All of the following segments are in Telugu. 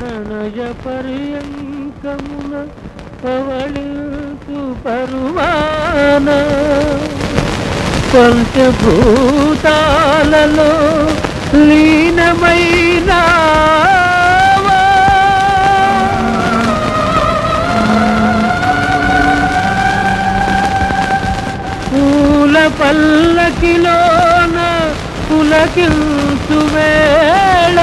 ప్రణయ పర్యంకమున పవళించు పరువాన పంచభూతాలలో లీనమైనా పూల పల్లకిలోన పులకించు వేళ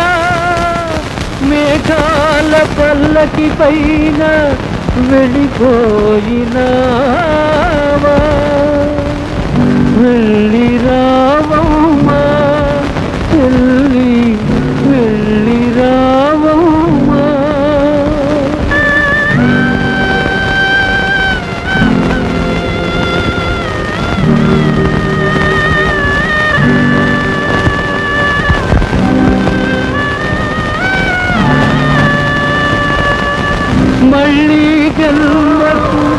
మేఘాల పల్లకి పైన వెళ్ళిపోయినావా వెళ్ళి రావమ్మా వెళ్ళి వెళ్ళి రావమ్మా మళ్ళీ జన్మకు